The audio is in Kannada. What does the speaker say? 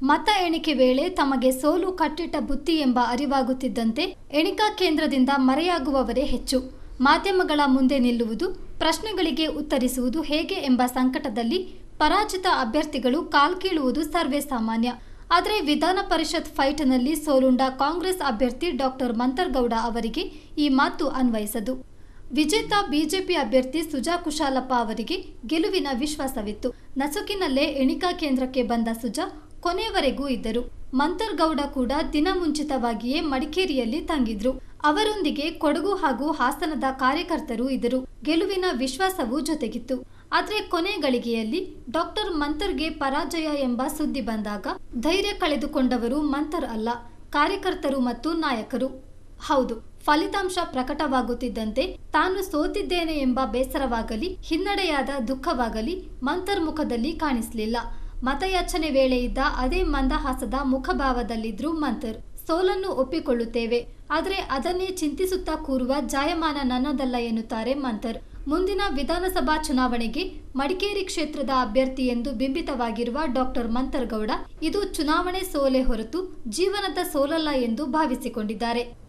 ಮತ ಎಣಿಕೆ ವೇಳೆ ತಮಗೆ ಸೋಲು ಕಟ್ಟಿಟ್ಟ ಬುತ್ತಿ ಎಂಬ ಅರಿವಾಗುತ್ತಿದ್ದಂತೆ ಎಣಿಕಾ ಕೇಂದ್ರದಿಂದ ಮರೆಯಾಗುವವರೇ ಹೆಚ್ಚು ಮಾಧ್ಯಮಗಳ ಮುಂದೆ ನಿಲ್ಲುವುದು ಪ್ರಶ್ನೆಗಳಿಗೆ ಉತ್ತರಿಸುವುದು ಹೇಗೆ ಎಂಬ ಸಂಕಟದಲ್ಲಿ ಪರಾಜಿತ ಅಭ್ಯರ್ಥಿಗಳು ಕಾಲ್ಕೀಳುವುದು ಸರ್ವೇ ಸಾಮಾನ್ಯ ಆದರೆ ವಿಧಾನ ಪರಿಷತ್ ಫೈಟ್ನಲ್ಲಿ ಸೋಲುಂಡ ಕಾಂಗ್ರೆಸ್ ಅಭ್ಯರ್ಥಿ ಡಾಕ್ಟರ್ ಮಂತರ್ಗೌಡ ಅವರಿಗೆ ಈ ಮಾತು ಅನ್ವಯಿಸದು ವಿಜೇತ ಬಿಜೆಪಿ ಅಭ್ಯರ್ಥಿ ಸುಜಾ ಕುಶಾಲಪ್ಪ ಅವರಿಗೆ ಗೆಲುವಿನ ವಿಶ್ವಾಸವಿತ್ತು ನಸುಕಿನಲ್ಲೇ ಎಣಿಕಾ ಕೇಂದ್ರಕ್ಕೆ ಬಂದ ಸುಜಾ ಕೊನೆಯವರೆಗೂ ಇದ್ದರು ಮಂತರ್ಗೌಡ ಕೂಡ ದಿನ ಮುಂಚಿತವಾಗಿಯೇ ಮಡಿಕೇರಿಯಲ್ಲಿ ತಂಗಿದ್ರು ಅವರೊಂದಿಗೆ ಕೊಡಗು ಹಾಗೂ ಹಾಸನದ ಕಾರ್ಯಕರ್ತರು ಇದ್ದರು ಗೆಲುವಿನ ವಿಶ್ವಾಸವೂ ಜೊತೆಗಿತ್ತು ಆದ್ರೆ ಕೊನೆ ಗಳಿಗೆಯಲ್ಲಿ ಡಾಕ್ಟರ್ ಮಂತರ್ಗೆ ಪರಾಜಯ ಎಂಬ ಸುದ್ದಿ ಬಂದಾಗ ಧೈರ್ಯ ಕಳೆದುಕೊಂಡವರು ಮಂತರ್ ಅಲ್ಲ ಕಾರ್ಯಕರ್ತರು ಮತ್ತು ನಾಯಕರು ಹೌದು ಫಲಿತಾಂಶ ಪ್ರಕಟವಾಗುತ್ತಿದ್ದಂತೆ ತಾನು ಸೋತಿದ್ದೇನೆ ಎಂಬ ಬೇಸರವಾಗಲಿ ಹಿನ್ನಡೆಯಾದ ದುಃಖವಾಗಲಿ ಮಂತರ್ ಮುಖದಲ್ಲಿ ಕಾಣಿಸಲಿಲ್ಲ ಮತಯಾಚನೆ ವೇಳೆ ಇದ್ದ ಅದೇ ಮಂದಹಾಸದ ಮುಖಭಾವದಲ್ಲಿದ್ರು ಮಂತರ್ ಸೋಲನ್ನು ಒಪ್ಪಿಕೊಳ್ಳುತ್ತೇವೆ ಆದರೆ ಅದನ್ನೇ ಚಿಂತಿಸುತ್ತಾ ಕೂರುವ ಜಾಯಮಾನ ನನ್ನದಲ್ಲ ಎನ್ನುತ್ತಾರೆ ಮಂತರ್ ಮುಂದಿನ ವಿಧಾನಸಭಾ ಚುನಾವಣೆಗೆ ಮಡಿಕೇರಿ ಕ್ಷೇತ್ರದ ಅಭ್ಯರ್ಥಿ ಎಂದು ಬಿಂಬಿತವಾಗಿರುವ ಡಾಕ್ಟರ್ ಮಂತರ್ಗೌಡ ಇದು ಚುನಾವಣೆ ಸೋಲೆ ಹೊರತು ಜೀವನದ ಸೋಲಲ್ಲ ಎಂದು ಭಾವಿಸಿಕೊಂಡಿದ್ದಾರೆ